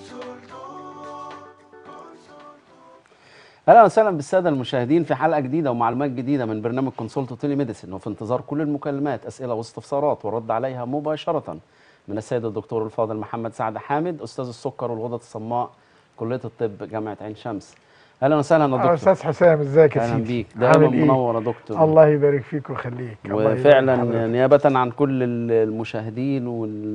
اهلا وسهلا بالساده المشاهدين في حلقه جديده ومعلومات جديده من برنامج كونسولت تيلي ميديسن وفي انتظار كل المكالمات اسئله واستفسارات والرد عليها مباشره من السيد الدكتور الفاضل محمد سعد حامد استاذ السكر والغدد الصماء كليه الطب جامعه عين شمس اهلا وسهلا يا دكتور استاذ حسام ازيك يا اهلا سيدي بيك دايما عامل إيه؟ منور يا دكتور الله يبارك فيك ويخليك الله يبارك وفعلا حضرتك. نيابه عن كل ال- المشاهدين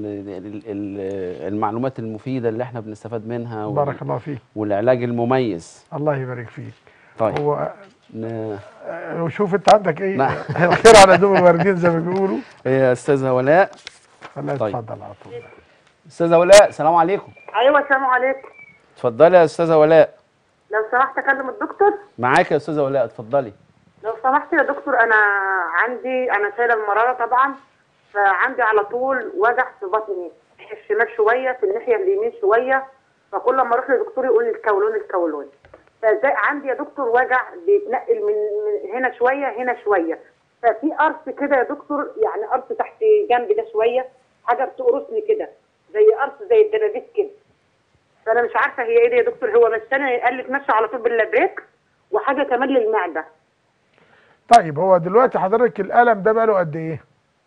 والمعلومات المفيده اللي احنا بنستفاد منها وال- بارك الله فيك والعلاج المميز الله يبارك فيك طيب هو ن- آه، وشوف انت عندك ايه نعم. الخير على دوم الواردين زي ما بيقولوا يا استاذه ولاء الله طيب. يتفضل على طول استاذه ولاء السلام عليكم ايوه السلام عليكم اتفضلي يا استاذه ولاء لو سمحت اكلم الدكتور معاك يا استاذه ولاء اتفضلي لو سمحت يا دكتور انا عندي انا شايله المراره طبعا فعندي على طول وجع في بطني الناحيه الشمال شويه في الناحيه اليمين شويه فكل ما اروح للدكتور يقول لي الكولون الكولون فازاي عندي يا دكتور وجع بيتنقل من, من هنا شويه هنا شويه ففي قرص كده يا دكتور يعني قرص تحت جنبي ده شويه حاجه بتقرصني كده زي قرص زي الدبابيس كده فانا مش عارفه هي ايه دي يا دكتور هو مشاني قال لي تمشي على طول باللابريك وحاجه كمان للمعده طيب هو دلوقتي حضرتك الالم ده بقاله قد ايه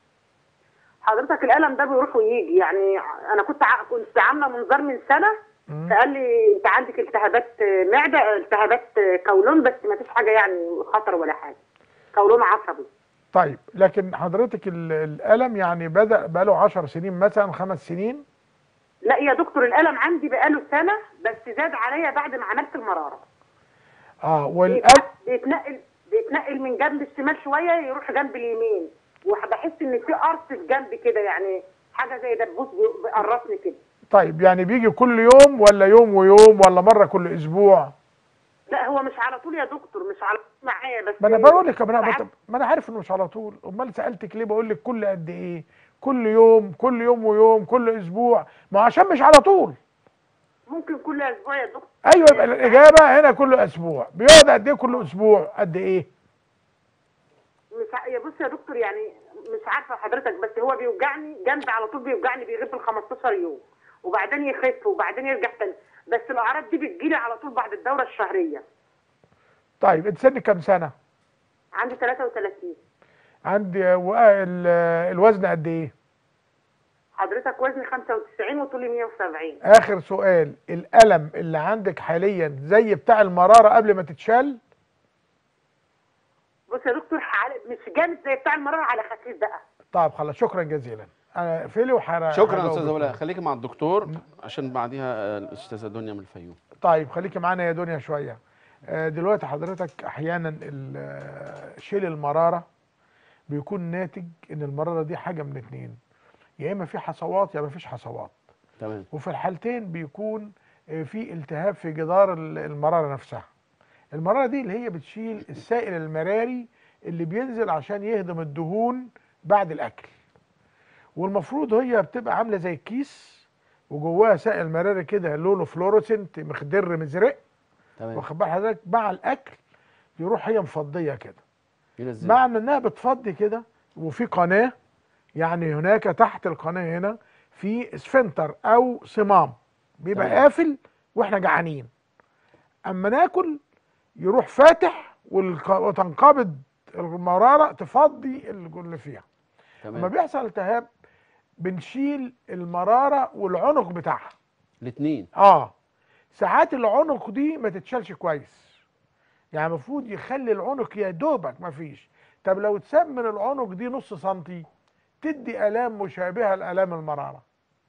حضرتك الالم ده بيروح ويجي يعني انا كنت ع... كنت عامله منظار من سنه مم. فقال لي انت عندك التهابات معده التهابات قولون بس ما فيش حاجه يعني خطر ولا حاجه قولون عصبي طيب لكن حضرتك ال- الالم يعني بدا بقاله 10 سنين مثلا خمس سنين لا يا دكتور الالم عندي بقاله سنه بس زاد عليا بعد ما عملت المراره اه والالم بيتنقل بيتنقل بيتنقل من جنب الشمال شويه يروح جنب اليمين وبحس ان في قرص في جنبي كده يعني حاجه زي دبوس بي- بيقرصني كده طيب يعني بيجي كل يوم ولا يوم ويوم ولا مره كل اسبوع لا هو مش على طول يا دكتور مش على طول معايا بس ما انا بقول لك ما انا ساعات- ما انا عارف انه مش على طول امال سالتك ليه بقول لك كل قد ايه كل يوم كل يوم ويوم كل اسبوع ما عشان مش على طول ممكن كل اسبوع يا دكتور ايوه يبقى الاجابه هنا كل اسبوع بيقعد قد ايه كل اسبوع قد ايه مش ع... يا بص يا دكتور يعني مش عارفه حضرتك بس هو بيوجعني جنبي على طول بيوجعني بيغيب ال 15 يوم وبعدين يخف وبعدين يرجع تاني بس الاعراض دي بتجيلي على طول بعد الدوره الشهريه طيب انت سنك كام سنه عندي 33 عندي و- ال- الوزن قد ايه حضرتك وزني 95 وطولي 170 اخر سؤال الالم اللي عندك حاليا زي بتاع المراره قبل ما تتشال بص يا دكتور حال... مش جامد زي بتاع المراره على خفيف بقى طيب خلاص شكرا جزيلا انا اقفلي وحرا شكرا يا هجاوبك. استاذه ولاء خليكي مع الدكتور عشان بعديها آه، الاستاذه دنيا من الفيوم طيب خليكي معانا يا دنيا شويه آه، دلوقتي حضرتك احيانا ال- آه، شيل المراره بيكون ناتج ان المراره دي حاجه من اتنين يا اما في حصوات يا ما فيش حصوات تمام وفي الحالتين بيكون آه، في التهاب في جدار ال- المراره نفسها المراره دي اللي هي بتشيل السائل المراري اللي بينزل عشان يهضم الدهون بعد الاكل والمفروض هي بتبقى عامله زي الكيس وجواها سائل مراري كده لونه فلوروسنت مخضر مزرق تمام واخد بال حضرتك مع الاكل يروح هي مفضيه كده ينزل معنى انها بتفضي كده وفي قناه يعني هناك تحت القناه هنا في اسفنتر او صمام بيبقى تمام. قافل واحنا جعانين اما ناكل يروح فاتح والق- وتنقبض المراره تفضي اللي فيها لما تمام بيحصل التهاب بنشيل المراره والعنق بتاعها الاثنين اه ساعات العنق دي ما تتشالش كويس يعني المفروض يخلي العنق يا دوبك ما فيش طب لو اتساب من العنق دي نص سنتي تدي الام مشابهه لالام المراره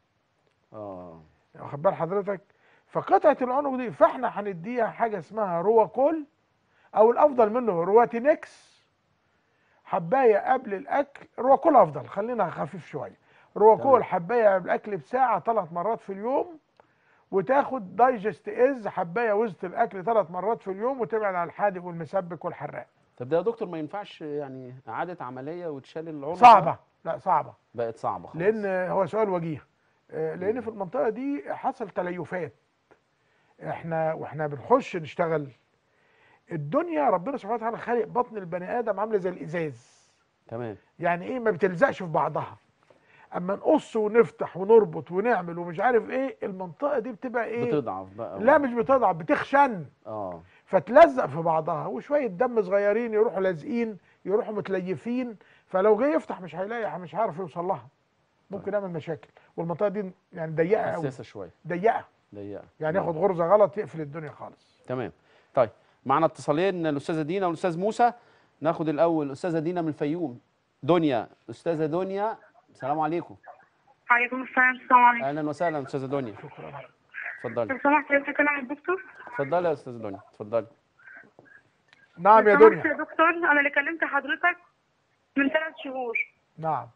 اه واخد بال حضرتك فقطعه العنق دي فاحنا هنديها حاجه اسمها رواكول او الافضل منه رواتينكس حبايه قبل الاكل رواكول افضل خلينا خفيف شويه تمام. رواكول حبايه قبل الاكل بساعه ثلاث مرات في اليوم وتاخد دايجست از حبايه وسط الاكل ثلاث مرات في اليوم وتبعد عن الحادق والمسبك والحراق طب ده يا دكتور ما ينفعش يعني اعاده عمليه وتشال العنق ده؟ صعبه لا صعبه بقت صعبه خلاص لان هو سؤال وجيه آه، لان في المنطقه دي حصل تليفات احنا واحنا بنخش نشتغل الدنيا ربنا سبحانه وتعالى خالق بطن البني ادم عامله زي الازاز تمام يعني ايه ما بتلزقش في بعضها اما نقص ونفتح ونربط ونعمل ومش عارف ايه المنطقه دي بتبقى ايه بتضعف بقى لا مش بتضعف بتخشن اه فتلزق في بعضها وشويه دم صغيرين يروحوا لازقين يروحوا متليفين فلو جه يفتح مش هيلاقي مش هيعرف يوصل لها ممكن يعمل مشاكل والمنطقه دي يعني ضيقه قوي حساسه شويه ضيقه ضيقه يعني ياخد غرزه غلط يقفل الدنيا خالص تمام طيب معنا اتصالين الاستاذه دينا والاستاذ موسى ناخد الاول الاستاذه دينا من الفيوم دنيا استاذه دنيا السلام عليكم عليكم السلام السلام عليكم اهلا وسهلا استاذه دنيا شكرا اتفضلي لو سمحت يا تكلم الدكتور اتفضلي يا استاذه دنيا اتفضلي نعم يا لو سمحت دنيا يا دكتور انا اللي كلمت حضرتك من ثلاث شهور نعم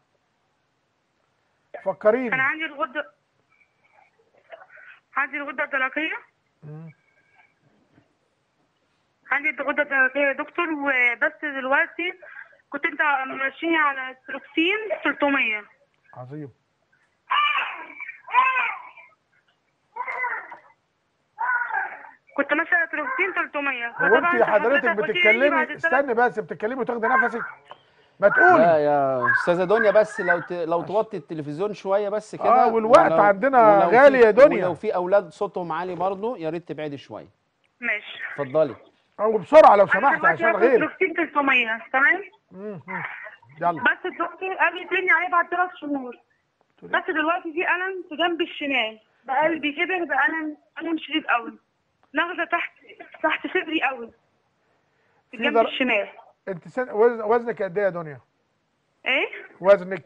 فكريني انا عندي الغده عندي الغده الدرقيه مم. عندي الغده الدرقيه يا دكتور وبس دلوقتي كنت انت ماشيني على ستروكسين 300 عظيم كنت ماشيه على ستروكسين 300 هو انت حضرتك بتتكلمي استني بس بتتكلمي وتاخدي نفسك ما تقولي لا يا استاذه دنيا بس لو ت... لو توطي التلفزيون شويه بس كده آه، والوقت ولو- عندنا ولو غالي في- يا دنيا. ولو في اولاد صوتهم عالي برضه يا ريت تبعدي شويه ماشي اتفضلي او بسرعه لو انا سمحت دلوقتي عشان هاخد غيري ستروكسين 300 تمام مم، مم. يلا بس الدكتور قال لي ترني عليه بعد ثلاث شهور بس دلوقتي في الم في جنب الشمال بقلبي كده بألم ألم شديد قوي نغزة تحت تحت صدري قوي في في جنب در- الشمال انت سن... وزن... وزنك قد ايه يا دنيا ايه وزنك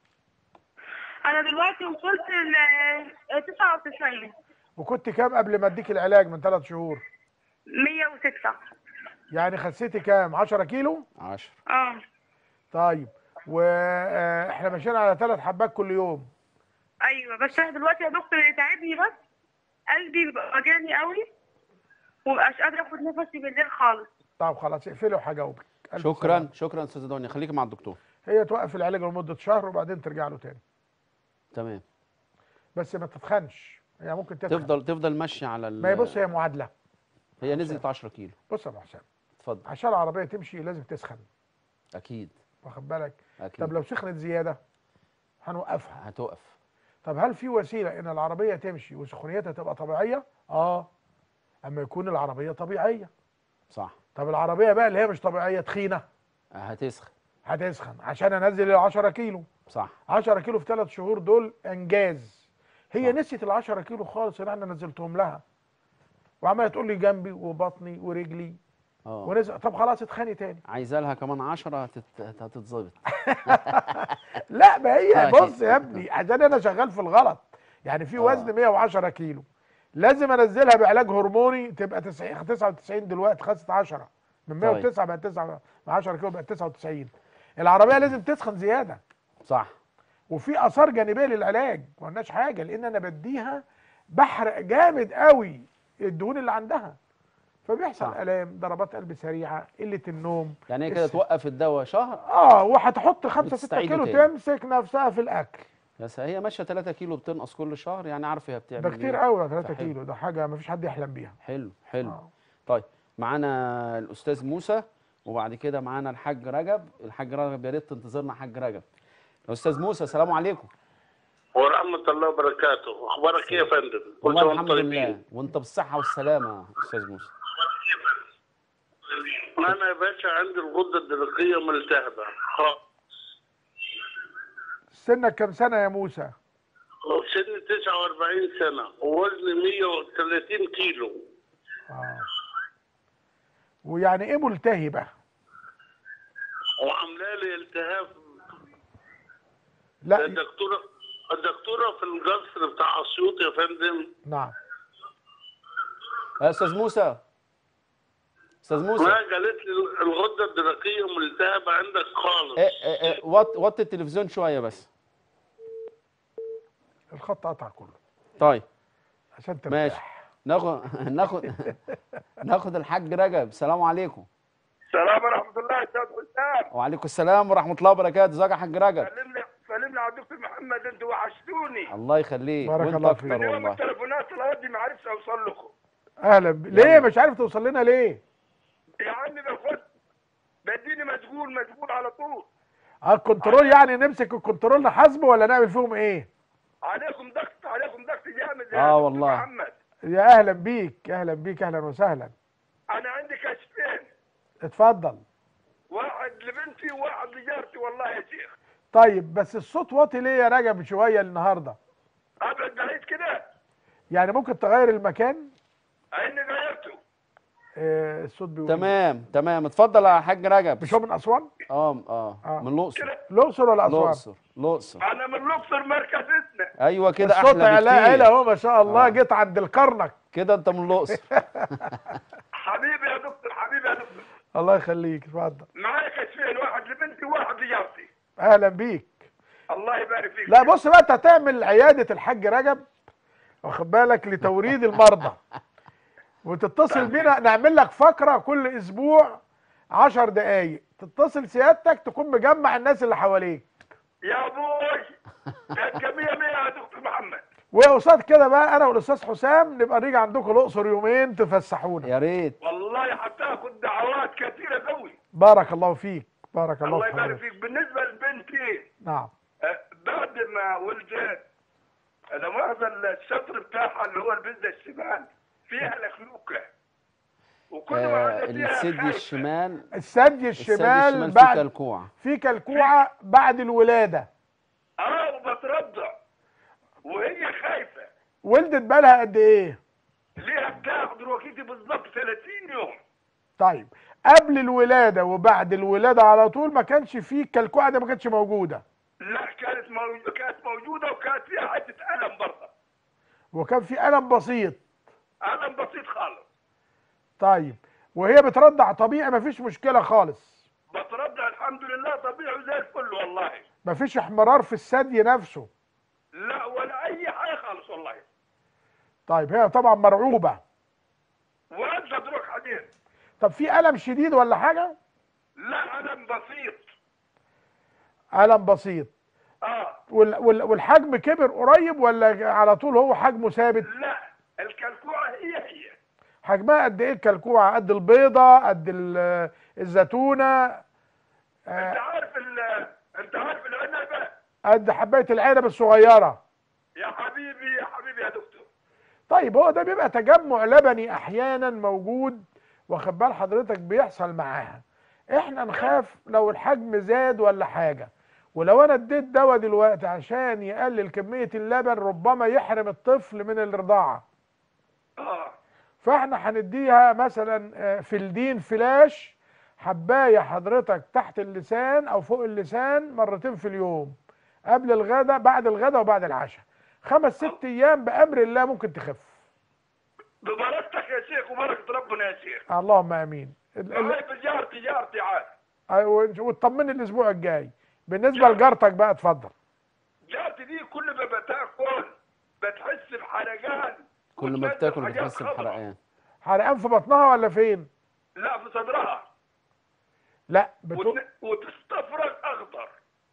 انا دلوقتي وصلت ل 99 وكنت كام قبل ما اديك العلاج من ثلاث شهور 106 يعني خسيتي كام 10 كيلو 10 اه طيب واحنا ماشيين على ثلاث حبات كل يوم ايوه بس انا دلوقتي يا دكتور اللي تعبني بس قلبي بيبقى وجعني قوي ومبقاش قادره اخد نفسي بالليل خالص طب خلاص اقفلي وهجاوبك ألف شكرا سلامة. شكرا استاذه دنيا خليكي مع الدكتور هي توقف العلاج لمده شهر وبعدين ترجع له تاني تمام بس ما تتخنش هي ممكن تتخن تفضل تفضل ماشيه على ال... ما هي بص هي معادله هي نزلت 10 كيلو بص يا أبو حسام اتفضل عشان العربيه تمشي لازم تسخن اكيد واخد بالك اكيد طب لو سخنت زياده هنوقفها هتقف طب هل في وسيله ان العربيه تمشي وسخونيتها تبقى طبيعيه اه اما يكون العربيه طبيعيه صح طب العربيه بقى اللي هي مش طبيعيه تخينه هتسخن هتسخن عشان انزل ال 10 كيلو صح 10 كيلو في ثلاث شهور دول انجاز هي صح. نسيت ال 10 كيلو خالص اللي احنا نزلتهم لها وعماله تقول لي جنبي وبطني ورجلي اه ونزل طب خلاص اتخاني تاني عايزه لها كمان 10 هتت... هتتظبط لا ما هي طيب. بص يا ابني عشان انا شغال في الغلط يعني في آه. وزن 110 كيلو لازم انزلها بعلاج هرموني تبقى 90 99 دلوقتي خدت 10 من طيب. 109 بقت 9 10 كيلو بقت 99 العربيه لازم تسخن زياده صح وفي اثار جانبيه للعلاج ما قلناش حاجه لان انا بديها بحرق جامد قوي الدهون اللي عندها فبيحصل صح. الام ضربات قلب سريعه قله النوم يعني هي كده الس- توقف الدواء شهر اه وهتحط 5 6 وتستعيده كيلو تاني. تمسك نفسها في الاكل بس هي ماشيه 3 كيلو بتنقص كل شهر يعني عارفه هي بتعمل ده كتير إيه. قوي 3 فحلو. كيلو ده حاجه ما فيش حد يحلم بيها حلو حلو آه. طيب معانا الاستاذ موسى وبعد كده معانا الحاج رجب الحاج رجب يا ريت تنتظرنا حاج رجب الاستاذ موسى السلام عليكم ورحمة الله وبركاته أخبارك إيه يا فندم؟ كل والله سنة الحمد وأنتم لله طيبين. وانت بالصحه والسلامه يا استاذ موسى أنا يا باشا عندي الغدة الدرقية ملتهبة خ- سنك كام سنه يا موسى سني 49 سنة ووزني 130 كيلو اه ويعني ايه ملتهبه وعاملة لي التهاب لا الدكتورة الدكتورة في القصر بتاع أسيوط يا فندم نعم يا استاذ موسى استاذ ما موسى قالت لي الغدة الدرقية ملتهبة عندك خالص إيه إيه إيه وط وطي التلفزيون شويه بس الخط قطع كله طيب عشان ترتاح ماشي ناخد ناخد ناخد الحاج رجب السلام عليكم السلام ورحمة الله أستاذ حسام وعليكم السلام ورحمه الله وبركاته ازيك يا حاج رجب سلم لي سلم لي على الدكتور محمد أنتوا وحشتوني الله يخليك بارك وانت الله اكتر فيك. من يوم والله التليفونات لغاية دي ما عرفتش أوصل لكم اهلا ب... ليه مش عارف توصل لنا ليه يا عمي باخد بديني مشغول مشغول على طول اه الكنترول يعني نمسك الكنترول نحاسبه ولا نعمل فيهم ايه عليكم ضغط عليكم ضغط جامد يا آه دكتور والله. محمد يا اهلا بيك اهلا بيك اهلا وسهلا انا عندي كشفين اتفضل واحد لبنتي وواحد لجارتي والله يا شيخ طيب بس الصوت واطي ليه يا رجب شويه النهارده ابعد بعيد كده يعني ممكن تغير المكان اني غيرته آه الصوت بيقول تمام تمام اتفضل يا حاج رجب مش هو من اسوان اه اه آه. من الاقصر كده الاقصر ولا اسوان الاقصر الاقصر انا من الاقصر مركز اسنا ايوه كده الصوت احلى علا علا بكتير اهو ما شاء الله آه. جيت عند الكرنك كده انت من الاقصر حبيبي يا دكتور حبيبي يا دكتور الله يخليك اتفضل معايا كشفين واحد لبنتي وواحد لجارتي اهلا بيك الله يبارك فيك لا بص بقى انت هتعمل عياده الحاج رجب واخد بالك لتوريد المرضى وتتصل بينا نعمل لك فقره كل اسبوع عشر دقايق تتصل سيادتك تكون مجمع الناس اللي حواليك يا ابوي انت مية مية يا دكتور محمد وقصاد كده بقى انا والاستاذ حسام نبقى نيجي عندكم الاقصر يومين تفسحونا يا ريت والله هتاخد دعوات كثيره قوي بارك الله فيك بارك الله, الله في يبارك حضرتك فيك بالنسبه لبنتي نعم آه، بعد ما ولدت انا مؤاخذة الشطر بتاعها اللي هو البزة الشمال فيها لخلوكة وكل ما آه عدت فيها الثدي خايفة. الشمال الثدي الثدي الشمال الشمال في بعد كلكوع في كلكوعه بعد الولاده اه وبترضع وهي خايفة ولدت بالها قد ايه ليها بتاخد روكيتي بالظبط 30 يوم طيب قبل الولاده وبعد الولاده على طول ما كانش فيه الكلكوعه دي ما كانتش موجوده لا كانت موجودة كانت موجودة وكانت فيها حتة ألم برضه وكان في الم بسيط ألم بسيط خالص طيب وهي بترضع طبيعي ما فيش مشكله خالص بترضع الحمد لله طبيعي زي الفل والله ما فيش احمرار في الثدي نفسه لا ولا أي حاجة خالص والله طيب هي طبعا مرعوبه وأنت تروح حديث طب في الم شديد ولا حاجه لا ألم بسيط الم بسيط اه وال وال والحجم كبر قريب ولا على طول هو حجمه ثابت لا الكلكوعة هي هي حجمها قد ايه الكلكوعه قد البيضه قد ال- الزيتونه انت آه، عارف ال انت عارف العنبة قد حبايه العنب الصغيره يا حبيبي يا حبيبي يا دكتور طيب هو ده بيبقى تجمع لبني احيانا موجود واخد بال حضرتك بيحصل معاها احنا نخاف لو الحجم زاد ولا حاجه ولو انا اديت دواء دلوقتي عشان يقلل كميه اللبن ربما يحرم الطفل من الرضاعه اه فاحنا هنديها مثلا آه، فلدين فلاش حبايه حضرتك تحت اللسان او فوق اللسان مرتين في اليوم قبل الغداء بعد الغداء وبعد العشاء خمس ست ايام بامر الله ممكن تخف ببركتك يا شيخ وبركة ربنا يا شيخ اللهم امين ال- ال- معاي بجارتي جارتي عاد أيوة، وتطمني الاسبوع الجاي بالنسبه لجارتك بقى اتفضل جارتي دي كل ما بتاكل بتحس بحرقان كل ما وتنزل بتاكل حاجات بتحس خضرا. بحرقان حرقان في بطنها ولا فين لا في صدرها لا بتو... وت- وتستفرغ اخضر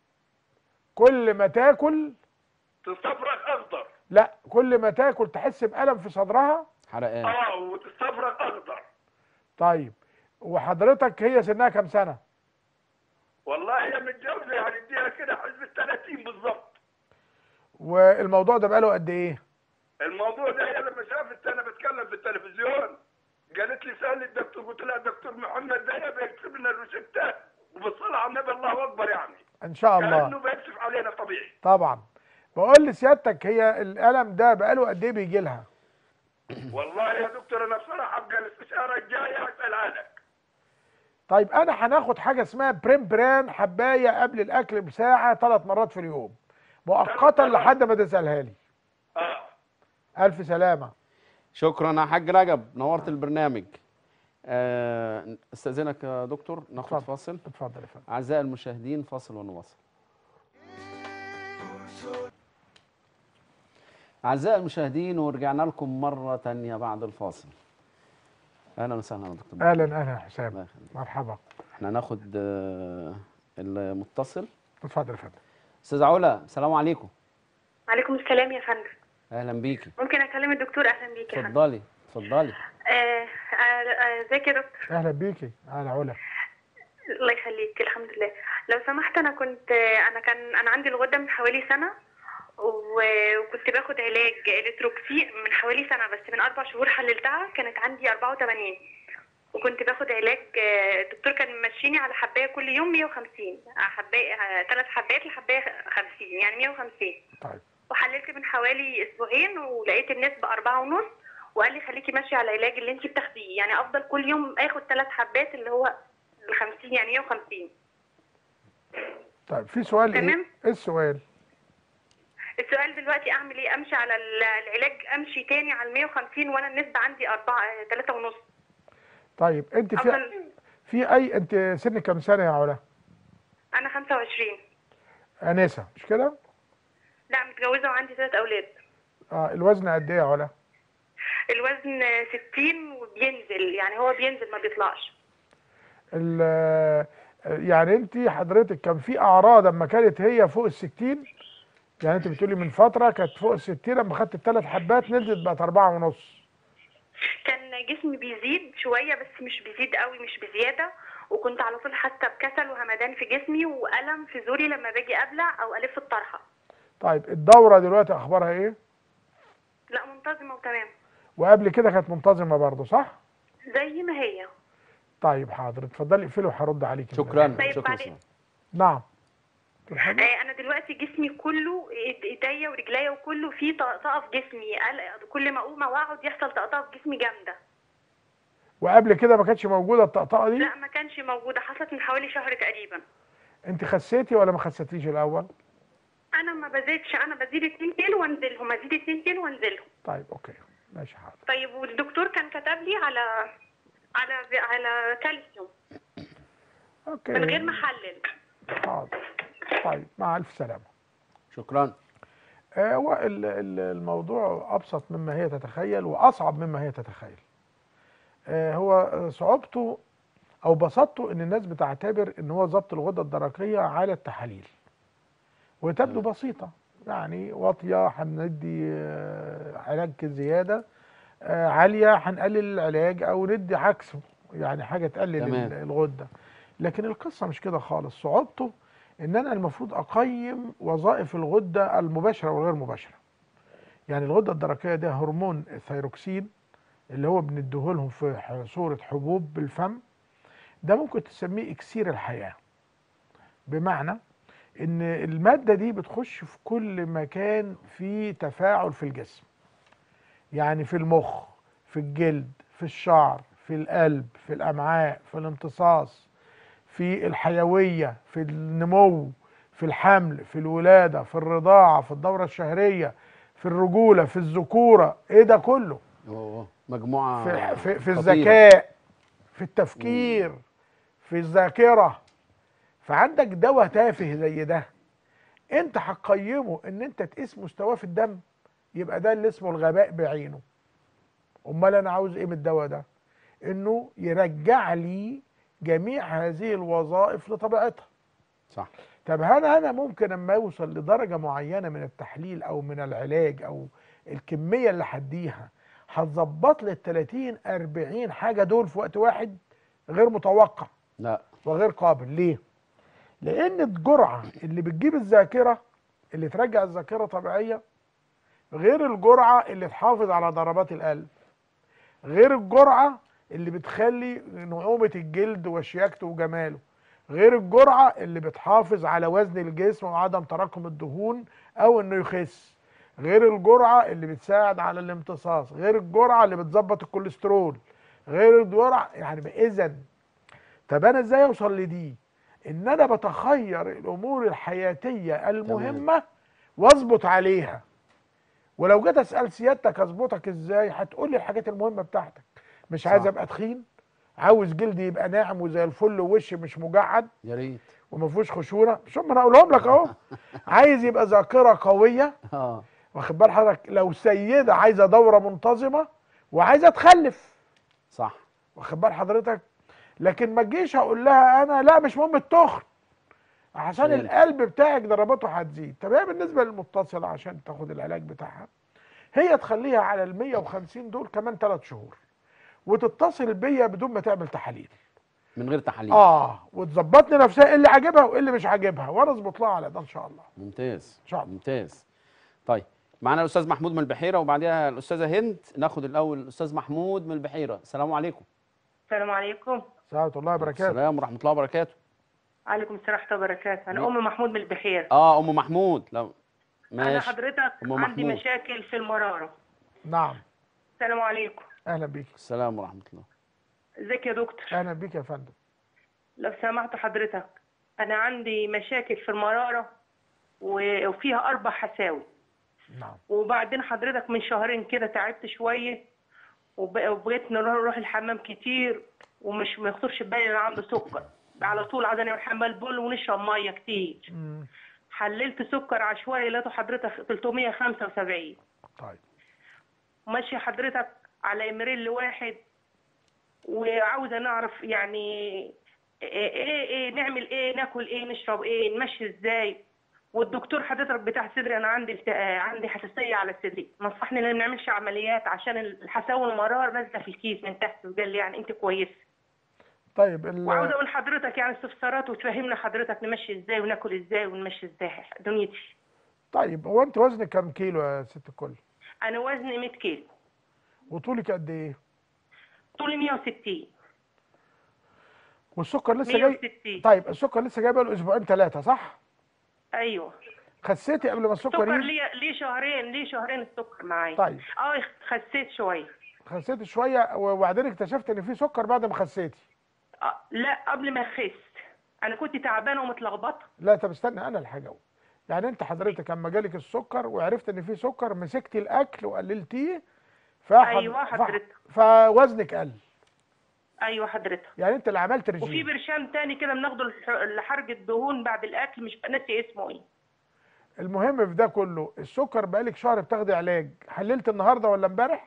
كل ما تاكل تستفرغ اخضر لا كل ما تاكل تحس بالم في صدرها حرقان اه وتستفرغ اخضر طيب وحضرتك هي سنها كام سنه والله هي متجوزه هنديها كده حسب ال 30 بالظبط والموضوع ده بقاله قد ايه الموضوع ده هي لما شافت انا بتكلم في التلفزيون قالت لي سال الدكتور قلت لها الدكتور محمد ده بيكتب لنا الروشته وبالصلاه على النبي الله اكبر يعني ان شاء الله كانه بيكشف علينا طبيعي طبعا بقول لسيادتك هي الالم ده بقاله قد ايه بيجي لها والله يا دكتور انا بصراحه ابقى الاستشاره الجايه اسالها لك طيب انا هناخد حاجه اسمها بريم بران حبايه قبل الاكل بساعه ثلاث مرات في اليوم مؤقتا مرات. لحد ما تسالها لي اه الف سلامه شكرا يا حاج رجب نورت البرنامج آه، استاذنك يا دكتور ناخد اتفضل. فاصل اتفضل يا فندم اعزائي المشاهدين فاصل ونواصل اعزائي المشاهدين ورجعنا لكم مره تانية بعد الفاصل اهلا وسهلا يا دكتور اهلا اهلا يا الله حسام يخليك. مرحبا احنا هناخد آه، المتصل اتفضل يا فندم استاذ علا السلام عليكم عليكم السلام يا فندم اهلا بيكي ممكن اكلم الدكتور اهلا بيك يا فندم اتفضلي اتفضلي آه، آه، آه، ازيك يا دكتور اهلا بيكي اهلا علا الله يخليك الحمد لله لو سمحت انا كنت انا كان انا عندي الغده من حوالي سنه و- وكنت باخد علاج الاتروكسي من حوالي سنه بس من اربع شهور حللتها كانت عندي 84 وكنت باخد علاج آه، الدكتور كان ممشيني على حبايه كل يوم 150 حبايه ثلاث حبات لحبايه 50 يعني 150 طيب وحللت من حوالي اسبوعين ولقيت النسبه أربعة ونص وقال لي خليكي ماشيه على العلاج اللي انت بتاخديه يعني افضل كل يوم اخد ثلاث حبات اللي هو ال 50 يعني 150 طيب في سؤال ايه تمام. ايه السؤال السؤال دلوقتي اعمل ايه امشي على ال- العلاج امشي تاني على ال 150 وانا النسبه عندي أربعة ثلاثة ونص طيب انت في افضل في اي انت سنك كام سنه يا علا انا 25 انسه مش كده لا متجوزه وعندي ثلاث اولاد اه الوزن قد ايه يا علا الوزن 60 وبينزل يعني هو بينزل ما بيطلعش ال- يعني انت حضرتك كان في اعراض اما كانت هي فوق ال 60 يعني انت بتقولي من فتره كانت فوق ال 60 لما خدت الثلاث حبات نزلت بقت أربعة ونص كان جسمي بيزيد شويه بس مش بيزيد قوي مش بزياده وكنت على طول حاسه بكسل وهمدان في جسمي والم في زوري لما باجي ابلع او الف الطرحه طيب الدوره دلوقتي اخبارها ايه لا منتظمه وتمام وقبل كده كانت منتظمه برضه صح زي ما هي طيب حاضر اتفضلي اقفلي وهرد عليك شكرا طيب شكرا بعدين. سلام. نعم في حاجة؟ آه، انا دلوقتي جسمي كله إيد- ايديا ورجليا وكله فيه طقطقه في جسمي قل- كل ما اقوم او اقعد يحصل طقطقه في جسمي جامده وقبل كده ما كانتش موجوده الطقطقه دي لا ما كانش موجوده حصلت من حوالي شهر تقريبا انت خسيتي ولا ما خسيتيش الاول انا ما بزيدش انا بزيد 2 كيلو وانزلهم ازيد 2 كيلو وانزلهم طيب اوكي ماشي حاضر طيب والدكتور كان كتب لي على على على كالسيوم اوكي من غير ما احلل حاضر طيب مع الف سلامه شكرا آه، هو ال- ال- الموضوع ابسط مما هي تتخيل واصعب مما هي تتخيل آه، هو آه، صعوبته او بساطته ان الناس بتعتبر ان هو ضبط الغده الدرقيه على التحاليل وتبدو بسيطه يعني واطيه هندي آه، علاج زياده آه، عاليه هنقلل العلاج او ندي عكسه يعني حاجه تقلل تمام. ال- الغده لكن القصه مش كده خالص صعوبته ان انا المفروض اقيم وظائف الغده المباشره والغير مباشره يعني الغده الدرقيه ده هرمون الثيروكسين اللي هو بنديه لهم في ح- صوره حبوب بالفم ده ممكن تسميه اكسير الحياه بمعنى ان الماده دي بتخش في كل مكان فيه تفاعل في الجسم يعني في المخ في الجلد في الشعر في القلب في الامعاء في الامتصاص في الحيويه في النمو في الحمل في الولاده في الرضاعه في الدوره الشهريه في الرجوله في الذكوره ايه ده كله أوه، مجموعه في في, في خطيرة. الذكاء في التفكير في الذاكره فعندك دواء تافه زي ده انت هتقيمه ان انت تقيس مستواه في الدم يبقى ده اللي اسمه الغباء بعينه امال انا عاوز ايه من الدواء ده انه يرجع لي جميع هذه الوظائف لطبيعتها صح طب هل انا ممكن اما اوصل لدرجه معينه من التحليل او من العلاج او الكميه اللي هديها هتظبط لي ال 30 40 حاجه دول في وقت واحد غير متوقع لا وغير قابل ليه؟ لان الجرعه اللي بتجيب الذاكره اللي ترجع الذاكره طبيعيه غير الجرعه اللي تحافظ على ضربات القلب غير الجرعه اللي بتخلي نعومه الجلد وشياكته وجماله غير الجرعه اللي بتحافظ على وزن الجسم وعدم تراكم الدهون او انه يخس غير الجرعه اللي بتساعد على الامتصاص غير الجرعه اللي بتظبط الكوليسترول غير الجرعه يعني اذا طب انا ازاي اوصل لدي ان انا بتخير الامور الحياتيه المهمه واظبط عليها ولو جيت اسال سيادتك اظبطك ازاي هتقول لي الحاجات المهمه بتاعتك مش عايز صح. ابقى تخين عاوز جلدي يبقى ناعم وزي الفل ووشي مش مجعد يا ريت وما فيهوش خشونه شوف ما انا اقولهم لك اهو عايز يبقى ذاكره قويه اه واخد بال حضرتك لو سيده عايزه دوره منتظمه وعايزه تخلف صح واخد بال حضرتك لكن ما تجيش اقول لها انا لا مش مهم التخن عشان فهمت. القلب بتاعك ضرباته هتزيد طب هي بالنسبه للمتصله عشان تاخد العلاج بتاعها هي تخليها على ال 150 دول كمان ثلاث شهور وتتصل بيا بدون ما تعمل تحاليل من غير تحاليل اه وتظبط لي نفسها ايه اللي عاجبها وايه اللي مش عاجبها وانا اظبط لها على ده ان شاء الله ممتاز إن شاء الله. ممتاز طيب معانا الاستاذ محمود من البحيره وبعديها الاستاذه هند ناخد الاول الاستاذ محمود من البحيره السلام عليكم السلام عليكم سلامة الله وبركاته السلام ورحمه الله وبركاته عليكم السلام ورحمه الله وبركاته انا مي- ام محمود من البحير اه ام محمود لو انا ماشي حضرتك أم عندي محمود. مشاكل في المراره نعم السلام عليكم اهلا بيك السلام ورحمه الله ازيك يا دكتور اهلا بيك يا فندم لو سمحت حضرتك انا عندي مشاكل في المراره و- وفيها اربع حساوي نعم وبعدين حضرتك من شهرين كده تعبت شويه وب- وبقيت نروح نروح الحمام كتير ومش ما يخطرش بالي ان عنده سكر على طول عايزين نعمل حمام بول ونشرب ميه كتير مم. حللت سكر عشوائي لقيته حضرتك 375 طيب ماشي حضرتك على امريل واحد وعاوزه نعرف يعني ايه ايه, إيه نعمل ايه ناكل ايه نشرب ايه نمشي ازاي والدكتور حضرتك بتاع صدري انا عندي الت- آه، عندي حساسيه على صدري نصحني ان ما نعملش عمليات عشان الحساوي والمرار نازله في الكيس من تحت وقال لي يعني انت كويسه طيب ال- وعاوزه من حضرتك يعني استفسارات وتفهمنا حضرتك نمشي ازاي وناكل ازاي ونمشي ازاي دنيتي طيب هو انت وزنك كام كيلو يا ست الكل انا وزني 100 كيلو وطولك قد ايه طولي 160 والسكر لسه جاي 160 طيب السكر لسه جاي بقاله اسبوعين ثلاثه صح ايوه خسيتي قبل ما السكر السكر يجي ليه ليه شهرين ليه شهرين السكر معايا طيب اه خسيت شويه خسيتي شويه وبعدين اكتشفت ان في سكر بعد ما خسيتي آه لا قبل ما اخس انا كنت تعبانه ومتلخبطه لا طب استنى انا اللي هجاوب يعني انت حضرتك لما جالك السكر وعرفت ان في سكر مسكتي الاكل وقللتيه فحض... أيوة حضرتك. ف... فوزنك قل ايوه حضرتك يعني انت اللي عملت وفي رجيم برشام تاني كده بناخده لح- لحرق الدهون بعد الاكل مش ناسي اسمه ايه المهم في ده كله السكر بقالك شهر بتاخدي علاج حللت النهارده ولا امبارح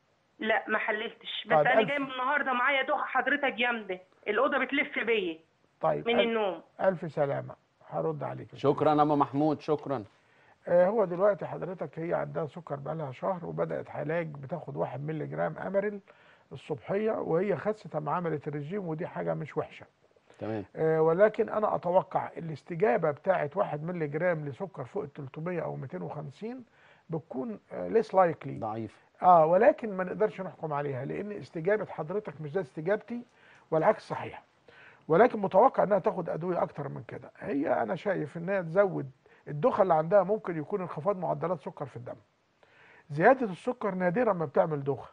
لا ما حللتش بس طيب، انا ألف. جاي من النهارده معايا دوخه حضرتك جامده الاوضه بتلف بيا طيب من ألف, النوم الف سلامه هرد عليك شكرا يا ام محمود شكرا آه هو دلوقتي حضرتك هي عندها سكر بقالها شهر وبدات علاج بتاخد 1 مللي جرام اماريل الصبحيه وهي خست اما عملت الرجيم ودي حاجه مش وحشه تمام آه، ولكن انا اتوقع الاستجابه بتاعه 1 مللي جرام لسكر فوق ال 300 او 250 بتكون ليس لايكلي ضعيف اه ولكن ما نقدرش نحكم عليها لان استجابه حضرتك مش زي استجابتي والعكس صحيح ولكن متوقع انها تاخد ادويه اكتر من كده هي انا شايف انها تزود الدوخه اللي عندها ممكن يكون انخفاض معدلات سكر في الدم زياده السكر نادرا ما بتعمل دوخه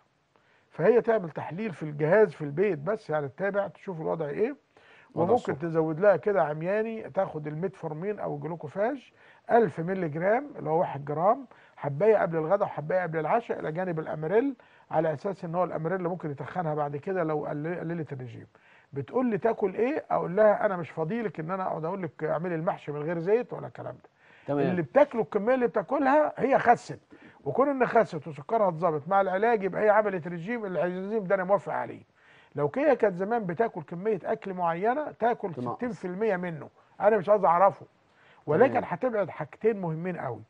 فهي تعمل تحليل في الجهاز في البيت بس يعني تتابع تشوف الوضع ايه وضع وممكن السكر. تزود لها كده عمياني تاخد الميتفورمين او الجلوكوفاج 1000 مللي جرام اللي هو 1 جرام حبايه قبل الغداء وحبايه قبل العشاء الى جانب الاماريل على اساس ان هو الاماريل ممكن يتخنها بعد كده لو قل- قللت الرجيم بتقول لي تاكل ايه اقول لها انا مش فاضيلك ان انا اقعد اقول لك اعملي المحشي من غير زيت ولا الكلام ده اللي تمام بتاكله الكميه اللي بتاكلها هي خست وكون ان خست وسكرها اتظبط مع العلاج يبقى هي عملت رجيم الرجيم ده انا موافق عليه لو هي كانت زمان بتاكل كميه اكل معينه تاكل تنقص. 60% منه انا مش عايز اعرفه ولكن تمام. هتبعد حاجتين مهمين قوي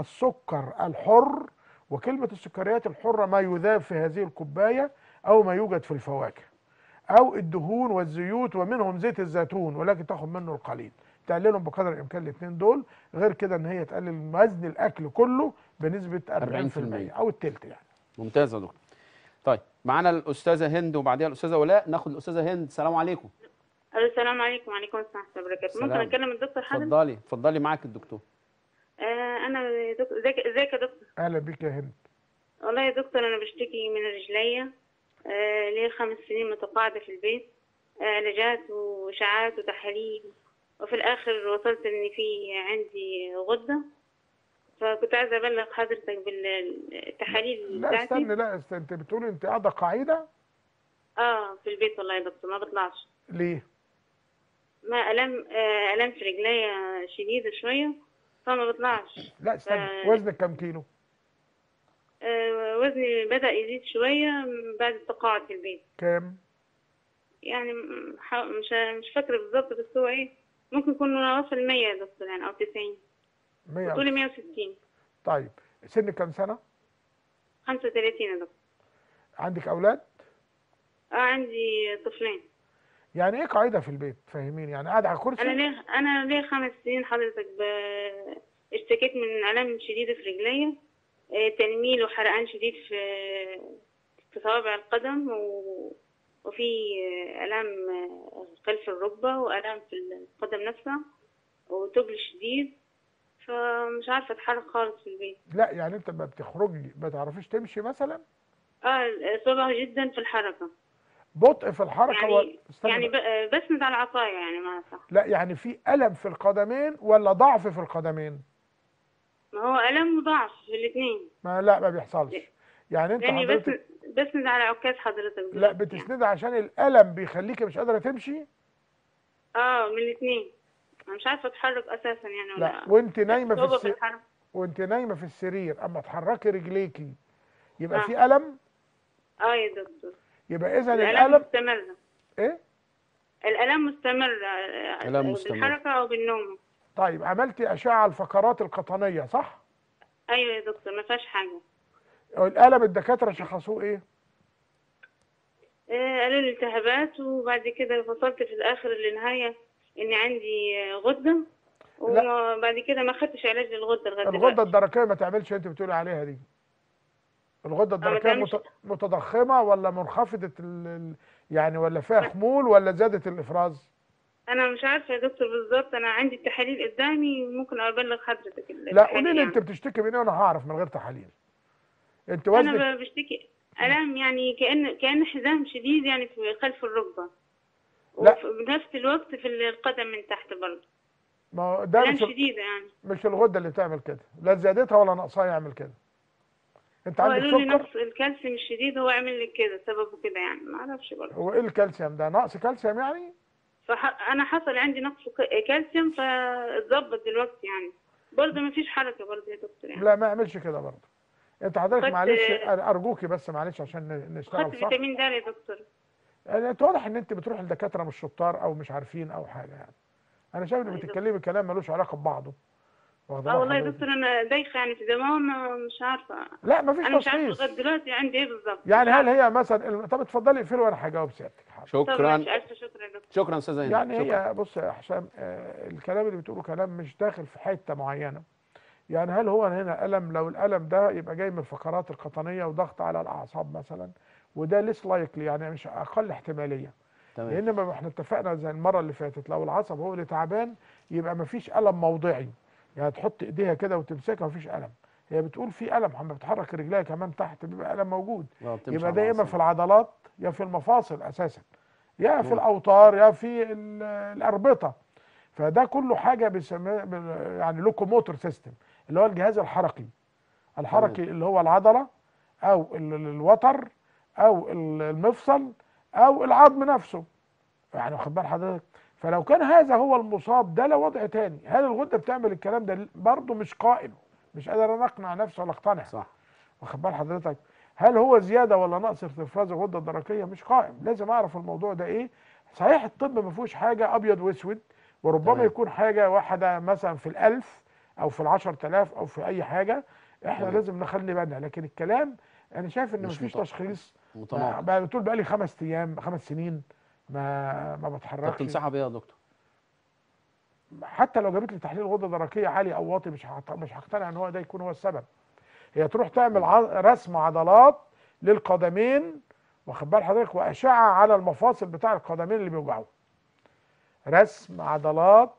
السكر الحر وكلمه السكريات الحره ما يذاب في هذه الكوبايه او ما يوجد في الفواكه او الدهون والزيوت ومنهم زيت الزيتون ولكن تاخد منه القليل تقللهم بقدر الامكان الاثنين دول غير كده ان هي تقلل وزن الاكل كله بنسبه 40% 40%. او التلت يعني ممتاز يا دكتور طيب معانا الاستاذه هند وبعديها الاستاذه ولاء ناخد الاستاذه هند السلام عليكم الو السلام عليكم وعليكم السلام ورحمه الله وبركاته ممكن سلام. اكلم الدكتور حازم اتفضلي اتفضلي معاك الدكتور آه انا دك- ازيك ازيك يا دكتور اهلا بيك يا هند والله يا دكتور انا بشتكي من رجليا آه لي خمس سنين متقاعده في البيت آه، علاجات واشعاعات وتحاليل وفي الاخر وصلت ان في عندي غده فكنت عايزه ابلغ حضرتك بالتحاليل لا بتاعتي استنى لا استنى انت بتقولي انت قاعده قاعده اه في البيت والله يا دكتور ما بطلعش ليه؟ ما الم آه، الم في رجليا شديده شويه فما بطلعش لا استنى آه. وزنك كام كيلو؟ آه، وزني بدأ يزيد شوية بعد التقاعد في البيت كام؟ يعني م- ح- مش مش فاكرة بالظبط بس هو ايه ممكن يكون وصل 100 يا دكتور يعني أو 90 100 طولي 160 طيب سنك كام سنه؟ 35 يا دكتور عندك اولاد؟ اه عندي طفلين يعني ايه قاعده في البيت فاهمين يعني قاعد على انا كرسي ليه انا ليه خمس سنين حضرتك ب... اشتكيت من الام شديده في رجليا آه، تنميل وحرقان شديد في في صوابع القدم و... وفي آه، الام آه، خلف الركبه والام في القدم نفسها وتبل شديد فمش عارفه اتحرك خالص في البيت لا يعني انت ما بتخرجي ما تعرفيش تمشي مثلا اه صعبة جدا في الحركه بطء في الحركه و... يعني استنى يعني بقى. ب... بسند على العصايه يعني ما صح لا يعني في الم في القدمين ولا ضعف في القدمين ما هو الم وضعف في الاثنين ما لا ما بيحصلش يعني انت يعني حضرتك بسند بسند على عكاز حضرتك لا دلوقتي يعني. بتسندي عشان الالم بيخليكي مش قادره تمشي اه من الاثنين انا مش عارفه اتحرك اساسا يعني ولا لا وانت نايمه في صعوبة الس... الحركة. وانت نايمه في السرير اما تحركي رجليكي يبقى آه. في الم اه يا دكتور يبقى اذا الالم الالم مستمره ايه الالم مستمر آه، ألم مستمر. بالحركه او بالنوم طيب عملتي اشعه على الفقرات القطنيه صح ايوه يا دكتور ما فيهاش حاجه الالم الدكاتره شخصوه ايه آه، قالوا لي التهابات وبعد كده وصلت في الاخر للنهايه اني عندي آه، غده وبعد كده ما خدتش علاج للغده لغايه الغده دلوقتي الدرقيه ما تعملش اللي انت بتقولي عليها دي الغده ما الدرقيه تعملش. مت... متضخمه ولا منخفضه ال... ال- يعني ولا فيها خمول ولا زادت الافراز انا مش عارفه يا دكتور بالظبط انا عندي التحاليل قدامي ممكن ابلغ حضرتك لا التحاليل قولي لي يعني. انت بتشتكي من ايه وانا هعرف من غير تحاليل انت وزنك انا ب- بشتكي الام يعني كان كان حزام شديد يعني في خلف الركبه لا. وفي نفس الوقت في القدم من تحت برضه ما هو ده الام مش شديده يعني مش الغده اللي تعمل كده لا زيادتها ولا نقصها يعمل كده انت عندك قالوا لي سكر نقص الكالسيوم الشديد هو عامل لي كده سببه كده يعني ما اعرفش برضه هو ايه الكالسيوم ده نقص كالسيوم يعني فانا حصل عندي نقص ك- كالسيوم فاتظبط دلوقتي يعني برضه ما فيش حركه برضه يا دكتور يعني لا ما يعملش كده برضه انت حضرتك خدت- معلش أنا ارجوكي بس معلش عشان ن- نشتغل خدت صح فيتامين د يا دكتور يعني انت واضح ان انت بتروح لدكاتره مش شطار او مش عارفين او حاجه يعني انا شايف انك أيوة. بتتكلمي كلام ملوش علاقه ببعضه واخده اه بالك والله يا حضرتك؟ دكتور انا دايخه يعني في دماغي ما- مش عارفه لا مفيش انا مش عارفه تشخيص لغايه دلوقتي عندي ايه بالظبط يعني مش هل عارفة. هي مثلا طب اتفضلي اقفلي وانا هجاوب سيادتك حاضر. طب شكرا ماشي الف شكر يا دكتور شكرا استاذه هند يعني شكرا. هي بص يا حسام آه، الكلام اللي بتقوله كلام مش داخل في حته معينه يعني هل هو هنا الم لو الالم ده يبقى جاي من الفقرات القطنيه وضغط على الاعصاب مثلا وده ليس لايكلي يعني مش اقل احتماليه تمام لان ما احنا اتفقنا زي المره اللي فاتت لو العصب هو اللي تعبان يبقى ما فيش الم موضعي يعني تحط ايديها كده وتمسكها ما فيش الم هي بتقول في الم لما بتحرك رجليها كمان تحت بيبقى الم موجود آه، بتمشي يبقى على ده يا اما العصب. في العضلات يا في المفاصل اساسا يا في مم. الاوتار يا في ال- الاربطه فده كله حاجه بيسموها بال- يعني لوكوموتور سيستم اللي هو الجهاز الحركي الحركي اللي هو العضله او ال- ال- الوتر او ال- المفصل او العظم نفسه يعني واخد بال حضرتك فلو كان هذا هو المصاب ده له وضع تاني هل الغده بتعمل الكلام ده برضه مش قائم مش قادر انا اقنع نفسي ولا اقتنع صح واخد بال حضرتك هل هو زياده ولا نقص في افراز الغده الدرقيه مش قائم لازم اعرف الموضوع ده ايه صحيح الطب ما فيهوش حاجه ابيض واسود وربما تمام. يكون حاجه واحده مثلا في الألف او في العشر تلاف او في اي حاجه احنا تمام. لازم نخلي بالنا لكن الكلام انا شايف ان مش مفيش مط- تشخيص متناقض بقى بتقول بقى لي خمس ايام خمس سنين ما ما طب بتحركش تنصحها بايه يا دكتور حتى لو جابت لي تحليل غده درقيه عالي او واطي مش هقت- مش هقتنع ان هو ده يكون هو السبب هي تروح تعمل ع- رسم عضلات للقدمين واخد بال حضرتك واشعه على المفاصل بتاع القدمين اللي بيوجعوا رسم عضلات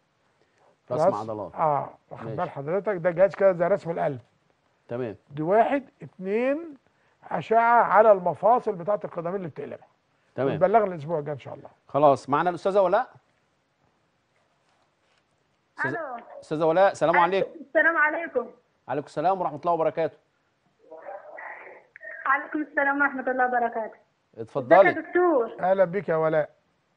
رسم عضلات اه واخد ماشي. بال حضرتك ده جهاز كده زي رسم القلب تمام دي واحد اتنين اشعه على المفاصل بتاعت القدمين اللي بتقلبها تمام ونبلغنا الاسبوع الجاي ان شاء الله خلاص معنا الاستاذه ولاء أستاذة- الو استاذه ولاء السلام عليكم السلام عليكم عليكم السلام ورحمه الله وبركاته عليكم السلام ورحمه الله وبركاته ازيك يا اتفضلي دكتور اهلا بك يا ولاء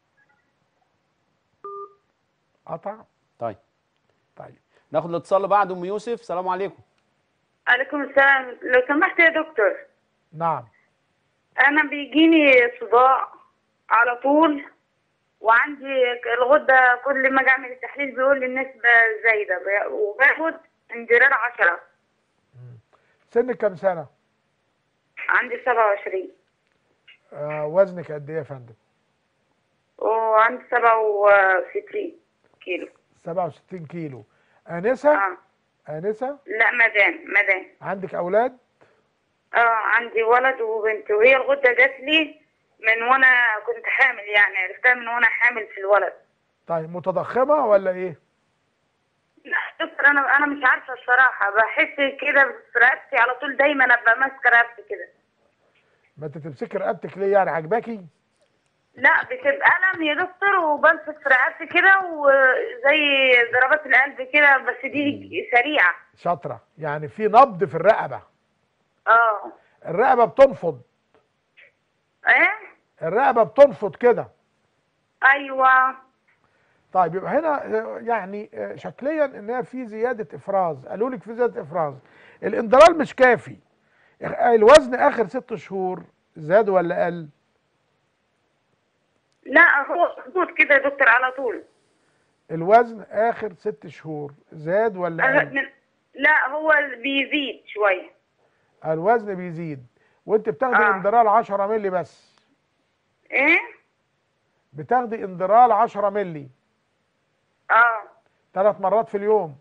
قطع طيب طيب ناخد الاتصال اللي بعده ام يوسف السلام عليكم عليكم السلام لو سمحت يا دكتور نعم انا بيجيني صداع على طول وعندي الغده كل ما اجي اعمل التحليل بيقول لي النسبه زايده ب- وباخد انجرار 10 سنك كام سنه عندي 27 آه وزنك قد ايه يا فندم و وعندي سبعة وستين كيلو 67 كيلو انسه اه انسه لا مدام مدام عندك اولاد اه عندي ولد وبنت وهي الغدة جات لي من وانا كنت حامل يعني عرفتها من وانا حامل في الولد طيب متضخمه ولا ايه لا دكتور انا انا مش عارفة الصراحة بحس كده في رقبتي على طول دايما ابقى ماسكة رقبتي كده ما انت تمسكي رقبتك ليه يعني عجباكي لا بتبقى ألم يا دكتور وبمسك في رقبتي كده وزي ضربات القلب كده بس دي سريعة شاطره يعني في نبض في الرقبه اه الرقبه بتنفض ايه الرقبه بتنفض كده ايوه طيب يبقى هنا آه، يعني آه، شكليا ان هي في زياده افراز قالوا لك في زياده افراز الاندرال مش كافي إخ- الوزن اخر ست شهور زاد ولا قل لا هو حدود كده يا دكتور على طول الوزن اخر ست شهور زاد ولا أه، قل من- لا هو بيزيد شوية الوزن بيزيد وانت بتاخدي آه. اندرال 10 مللي بس ايه بتاخدي اندرال 10 مللي اه ثلاث مرات في اليوم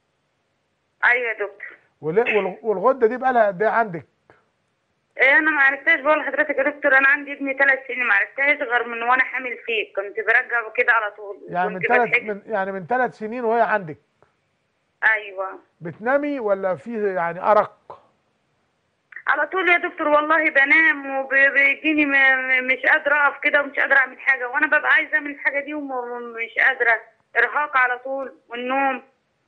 ايوه يا دكتور ول- وال- والغده دي بقى لها قد ايه عندك إيه انا ما عرفتهاش بقول لحضرتك يا دكتور انا عندي ابني ثلاث سنين ما عرفتهاش غير من وانا حامل فيه كنت برجع كده على طول يعني من كنت ثلاث بتحس- من يعني من ثلاث سنين وهي عندك ايوه بتنامي ولا في يعني ارق على طول يا دكتور والله بنام وبيجيني م- م- مش قادرة أقف كده ومش قادرة أعمل حاجة وأنا ببقى عايزة أعمل الحاجة دي ومش قادرة إرهاق على طول والنوم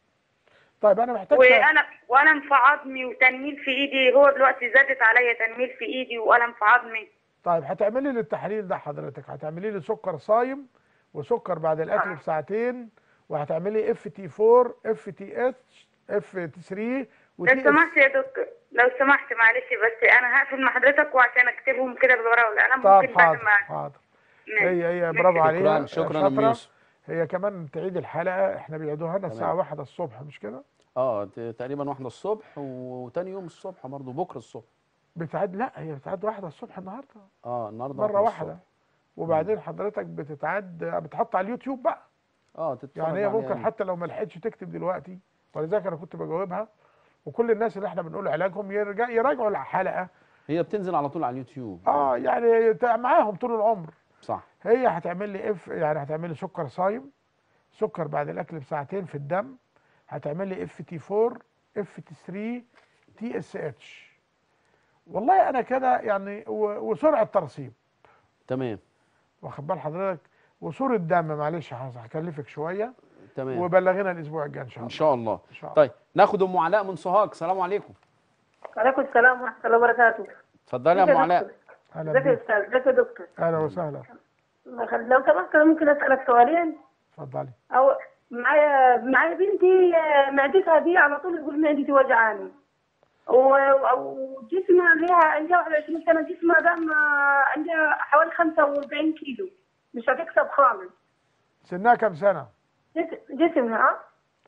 طيب انا محتاج وألم وألم في عظمي وتنميل في إيدي هو دلوقتي زادت عليا تنميل في إيدي وألم في عظمي طيب هتعملي لي التحليل ده حضرتك هتعملي لي سكر صايم وسكر بعد الاكل آه. بساعتين وهتعملي اف تي 4 اف تي اتش اف 3 لو وتي اس سمحت يا دكتور لو سمحت معلش بس أنا هقفل مع حضرتك وعشان أكتبهم كده بالورقة والقلم طب ممكن بعد حاضر ما حاضر ماشي. هي هي برافو ماشي. عليها شكرا شكرا يا شاطرة. ام يوسف هي كمان تعيد الحلقه احنا بيعيدوها لنا الساعه تمام. واحدة الصبح مش كده اه ت- تقريبا واحدة الصبح وتاني يوم الصبح برضه بكره الصبح بتعد لا هي بتعد واحدة الصبح النهارده اه النهارده مره واحدة واحده الصبح. وبعدين حضرتك بتتعد بتحط على اليوتيوب بقى اه تتفرج يعني هي عليها ممكن حتى لو ما لحقتش تكتب دلوقتي ولذلك انا كنت بجاوبها وكل الناس اللي احنا بنقول علاجهم يرجع يراجعوا الحلقه هي بتنزل على طول على اليوتيوب اه يعني ت- معاهم طول العمر صح هي هتعمل لي اف يعني هتعمل لي سكر صايم سكر بعد الاكل بساعتين في الدم هتعمل لي اف تي 4 اف تي 3 تي اس اتش والله انا كده يعني و- وسرعه ترسيب تمام واخد بال حضرتك وصوره دم معلش هكلفك شويه تمام وبلغنا الاسبوع الجاي ان شاء ان الله شاء الله ان شاء الله طيب ناخد ام علاء من سوهاج السلام عليكم وعليكم السلام ورحمة الله وبركاته اتفضلي يا ام علاء اهلا ازيك يا بيك استاذ ازيك يا دكتور اهلا وسهلا لو سمحت أنا ممكن اسالك سؤالين اتفضلي او معايا معايا بنتي آه، معدتها دي على طول تقول معدتي وجعاني و- وجسمها ليها عندها 21 سنه جسمها ده ما- عندها حوالي 45 كيلو مش هتكسب خالص سنها كم سنه جس- جسمها آه،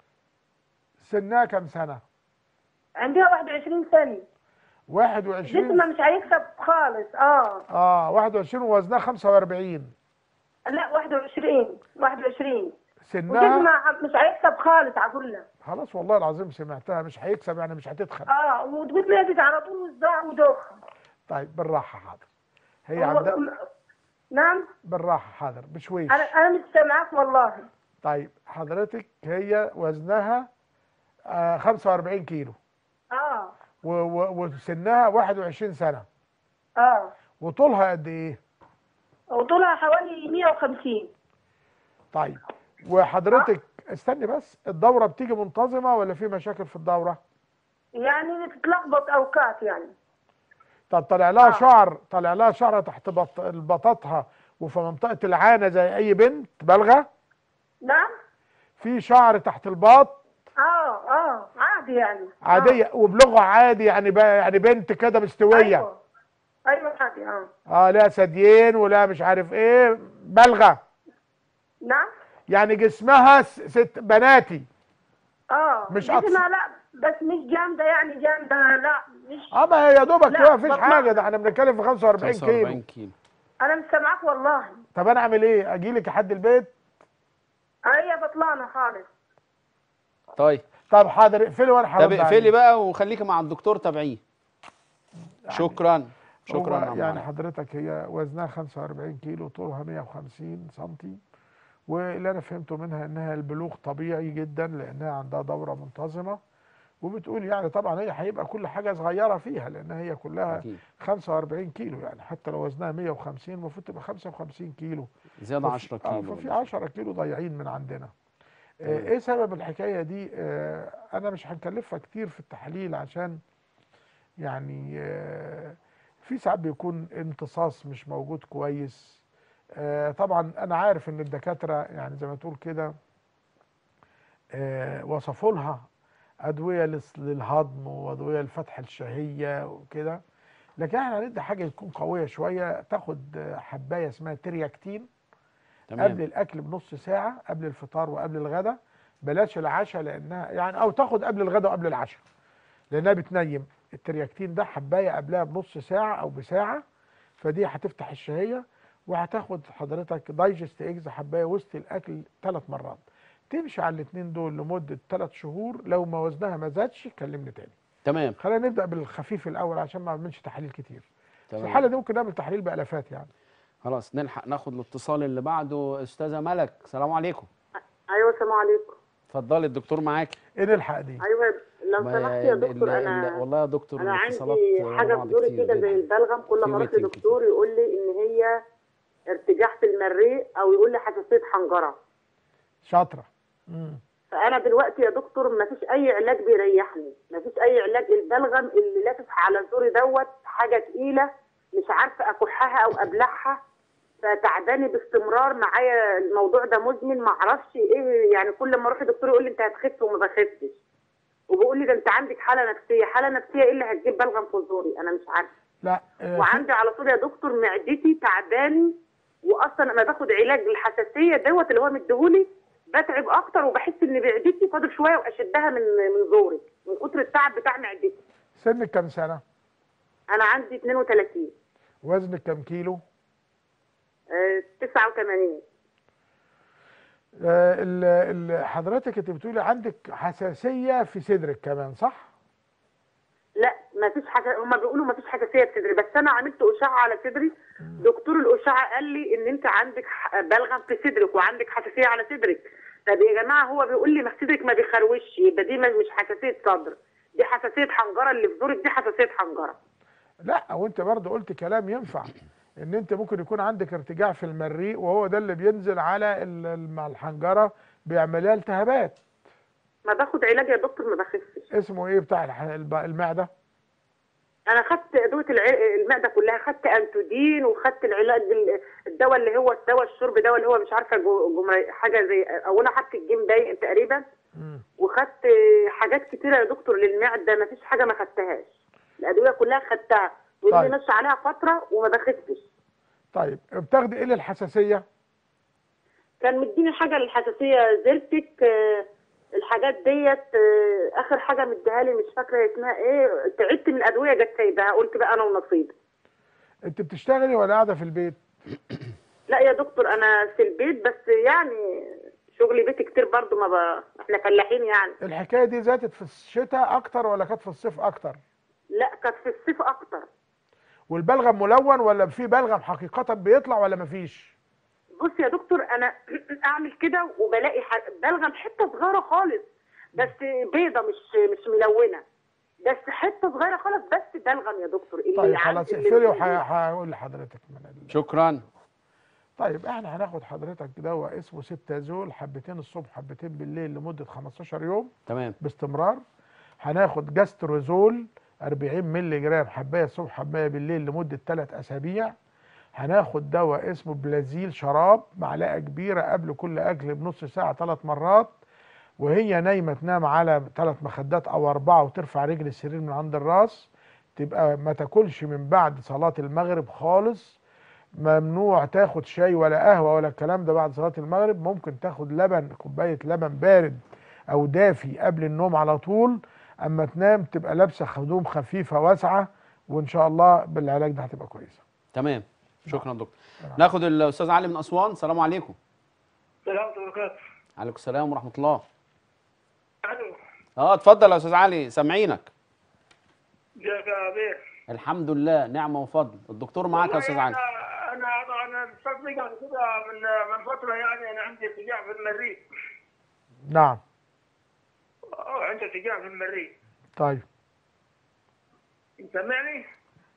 سنها كم سنه عندها 21 سنه 21 جسمها مش هيكسب خالص اه اه 21 ووزنها 45 لا 21 21 سنها وجسمها مش هيكسب خالص هقول لك خلاص والله العظيم سمعتها مش هيكسب يعني مش هتدخل اه وتقول معدتي على طول وصداع ودوخه طيب بالراحه حاضر هي هو- عندها نعم بالراحه حاضر بشويش انا انا مش سامعاك والله طيب حضرتك هي وزنها آه 45 كيلو اه و- و- وسنها 21 سنه اه وطولها قد ايه وطولها حوالي 150 طيب وحضرتك استني بس الدوره بتيجي منتظمه ولا في مشاكل في الدوره يعني تتلخبط اوقات يعني طب طلع لها آه. شعر طلع لها شعر تحت بط... بطاطها وفي منطقه العانه زي اي بنت بالغه نعم في شعر تحت الباط اه اه عادي يعني عاديه وبلغه عادي يعني ب... يعني بنت كده آه. مستويه ايوه ايوه عادي اه اه لا ثديين ولا مش عارف ايه بالغه نعم يعني جسمها س- ست بناتي اه مش جسمها أقصى. لا بس مش جامده يعني جامده لا مش اه ما هي يا دوبك لا، كده مفيش بطلع. حاجه ده احنا بنتكلم في 45 45 كيلو كيلو انا مش سامعاك والله طب انا اعمل ايه اجي لك لحد البيت هي بطلانه خالص طيب طب حاضر اقفلي وانا طب هرد اقفلي عليك. بقى وخليكي مع الدكتور تابعيه شكرا شكرا هو يا يعني معلم. حضرتك هي وزنها 45 كيلو طولها 150 سنتي واللي انا فهمته منها انها البلوغ طبيعي جدا لانها عندها دوره منتظمه وبتقول يعني طبعا هي هيبقى كل حاجه صغيره فيها لان هي كلها أكيد. 45 كيلو يعني حتى لو وزنها 150 المفروض تبقى 55 كيلو زياده ففي- 10 آه كيلو ففي ولا 10 كيلو ضايعين من عندنا آه تمام. ايه سبب الحكايه دي آه انا مش هنكلفها كتير في التحليل عشان يعني آه في ساعات بيكون امتصاص مش موجود كويس آه طبعا انا عارف ان الدكاتره يعني زي ما تقول كده آه وصفوا لها ادويه للس- للهضم وادويه لفتح الشهيه وكده لكن احنا هندي حاجه تكون قويه شويه تاخد آه، حبايه اسمها ترياكتين قبل تمام الاكل بنص ساعه قبل الفطار وقبل الغداء بلاش العشاء لانها يعني او تاخد قبل الغداء وقبل العشاء لانها بتنيم الترياكتين ده حبايه قبلها بنص ساعه او بساعه فدي هتفتح الشهيه وهتاخد حضرتك دايجست اكس حبايه وسط الاكل ثلاث مرات تمشي على الاثنين دول لمده ثلاث شهور لو ما وزنها ما زادش كلمني تاني تمام خلينا نبدا بالخفيف الاول عشان ما نعملش تحاليل كتير في الحاله تمام دي ممكن نعمل تحاليل بالافات يعني خلاص نلحق ناخد الاتصال اللي بعده استاذه ملك السلام عليكم ايوه السلام عليكم اتفضلي الدكتور معاكي ايه نلحق دي ايوه لو ما- سمحت يا ال- دكتور ال- ال- انا والله يا دكتور انا الاتصالات عندي ورا حاجه بعض في دوري كتير كده زي جدا. البلغم كل في ما اروح waiting لدكتور يقول لي ان هي ارتجاع في المريء او يقول لي حساسيه حنجره شاطره مم. فانا دلوقتي يا دكتور ما فيش اي علاج بيريحني ما فيش اي علاج البلغم اللي لافف على زوري دوت حاجه تقيله مش عارفه اكحها او ابلعها فتعباني باستمرار معايا الموضوع ده مزمن ما اعرفش ايه يعني كل ما اروح لدكتور يقول لي انت هتخف وما بخفش وبيقول لي ده انت عندك حاله نفسيه حاله نفسيه ايه اللي هتجيب بلغم في زوري انا مش عارفه لا آه، في- وعندي على طول يا دكتور معدتي تعباني واصلا لما باخد علاج للحساسيه دوت اللي هو مديهولي بتعب اكتر وبحس ان معدتي فاضل شويه واشدها من من زوري من كتر التعب بتاع معدتي سنك كام سنه انا عندي 32 وزنك كام كيلو آه، 89 آه، ال- ال- حضرتك انت بتقولي عندك حساسيه في صدرك كمان صح لا ما فيش حاجه هم بيقولوا ما فيش حساسيه في صدري بس انا عملت اشعه على صدري دكتور الاشعه قال لي ان انت عندك ح- بلغم في صدرك وعندك حساسيه على صدرك طب يا جماعه هو بيقول لي ما صدرك ما بيخروش يبقى دي مش حساسيه صدر دي حساسيه حنجره اللي في زورك دي حساسيه حنجره لا وانت برضه قلت كلام ينفع ان انت ممكن يكون عندك ارتجاع في المريء وهو ده اللي بينزل على ال- ال- مع الحنجره بيعملها التهابات ما باخد علاج يا دكتور ما بخفش اسمه ايه بتاع الح- الب- المعده انا خدت ادويه الع- المعده كلها خدت انتودين وخدت العلاج ال- الدواء اللي هو الدواء الشرب دواء اللي هو مش عارفه جو- جمر- حاجه زي او انا خدت الجيم باين تقريبا مم. وخدت حاجات كتيره يا دكتور للمعده ما فيش حاجه ما خدتهاش الادويه كلها خدتها واللي طيب. ماشي عليها فتره وما بخفتش طيب بتاخدي ايه للحساسيه كان مديني حاجه للحساسيه زرتك آه، الحاجات ديت آه، اخر حاجه مديها لي مش فاكره اسمها ايه تعبت من الادويه جت سايبها قلت بقى انا ونصيبي انت بتشتغلي ولا قاعده في البيت لا يا دكتور انا في البيت بس يعني شغلي بيتي كتير برضو ما ب... احنا فلاحين يعني الحكايه دي زادت في الشتاء اكتر ولا كانت في الصيف اكتر لا كانت في الصيف اكتر والبلغم ملون ولا في بلغم حقيقه بيطلع ولا مفيش بص يا دكتور انا اعمل كده وبلاقي ح... بلغم حته صغيره خالص بس بيضه مش مش ملونه بس حته صغيره خالص بس بلغم يا دكتور اللي طيب عند- خلاص اللي- اقفلي وهقول لحضرتك من ال... شكرا طيب احنا هناخد حضرتك دواء اسمه ستازول حبتين الصبح حبتين بالليل لمده 15 يوم تمام باستمرار هناخد جاستروزول 40 مللي جرام حبايه الصبح حبايه بالليل لمده 3 اسابيع هناخد دواء اسمه بلازيل شراب معلقه كبيره قبل كل اكل بنص ساعه ثلاث مرات وهي نايمه تنام على ثلاث مخدات او اربعه وترفع رجل السرير من عند الراس تبقى ما تاكلش من بعد صلاه المغرب خالص ممنوع تاخد شاي ولا قهوه ولا الكلام ده بعد صلاه المغرب ممكن تاخد لبن كوبايه لبن بارد او دافي قبل النوم على طول اما تنام تبقى لابسه هدوم خفيفه واسعه وان شاء الله بالعلاج ده هتبقى كويسه تمام شكرا دكتور ناخد الاستاذ علي من اسوان السلام عليكم السلام عليكم وبركاته عليكم السلام ورحمه الله الو اه اتفضل يا استاذ علي سامعينك ازيك يا بيه الحمد لله نعمه وفضل الدكتور معاك يا استاذ علي انا انا انا تصدق انا كده من من فتره يعني انا عندي ارتجاع في المريء نعم آه، عندي ارتجاع في المريء طيب سامعني؟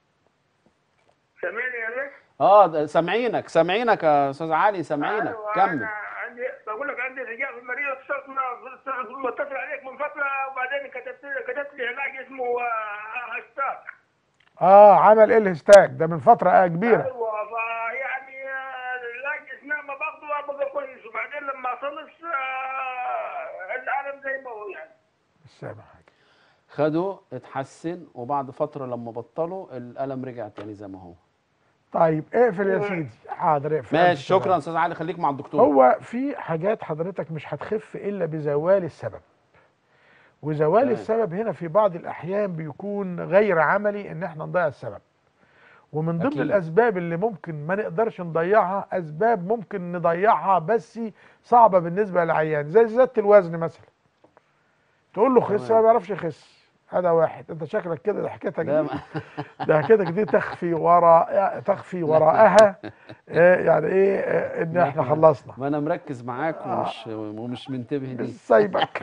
سامعني يا بيه؟ اه ده سامعينك سامعينك يا استاذ علي سامعينك أيوة، كمل انا عندي بقول لك عندي ارتجاع في المريء اتصلت مع- متصل عليك من فتره وبعدين كتبت كتبت لي علاج اسمه آه، هاشتاج اه عمل ايه الهستاج ده من فتره آه كبيره ايوه فيعني آه، العلاج اثناء ما باخده ابقى كويس وبعدين لما اخلص آه، الالم زي ما هو يعني مش سامع حاجه خده اتحسن وبعد فتره لما بطلوا الالم رجع تاني زي ما هو طيب اقفل يا سيدي حاضر اقفل ماشي ألف سلامة. شكرا يا استاذ علي خليك مع الدكتور هو في حاجات حضرتك مش هتخف الا بزوال السبب وزوال تمام. السبب هنا في بعض الاحيان بيكون غير عملي ان احنا نضيع السبب ومن ضمن أكيد. الاسباب اللي ممكن ما نقدرش نضيعها اسباب ممكن نضيعها بس صعبه بالنسبه للعيان زي زياده الوزن مثلا تقول له خس تمام. ما بيعرفش يخس هذا واحد انت شكلك كده ده حكايتك ده دي ما- ده حكايتك دي تخفي وراء تخفي وراءها آه، يعني ايه آه، ان احنا خلصنا ما انا مركز معاك ومش ومش منتبه ليه سايبك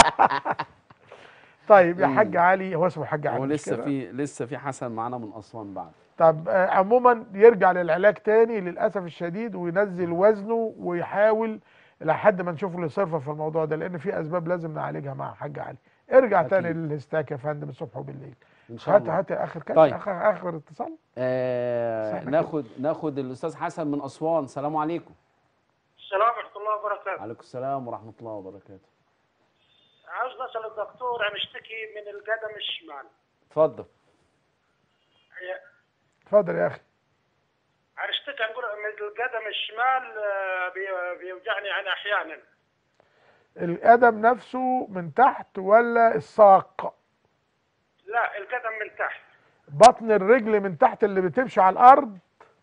طيب يا حاج علي هو اسمه حاج علي هو مش لسه كده؟ في لسه في حسن معانا من اسوان بعد طب آه، عموما يرجع للعلاج تاني للاسف الشديد وينزل وزنه ويحاول لحد ما نشوف له صرفه في الموضوع ده لان في اسباب لازم نعالجها مع حاج علي ارجع أكيد. تاني للهستاك يا فندم الصبح وبالليل ان شاء هات الله هات اخر كلام طيب. اخر اخر اتصال آه سامع ناخد ناخد الاستاذ حسن من اسوان السلام عليكم السلام ورحمه الله وبركاته عليكم السلام ورحمه الله وبركاته عاوز اسال الدكتور عن اشتكي من القدم الشمال اتفضل اتفضل يا اخي عن اشتكي نقول من القدم الشمال آه، بي- بيوجعني انا احيانا القدم نفسه من تحت ولا الساق لا القدم من تحت بطن الرجل من تحت اللي بتمشي على الارض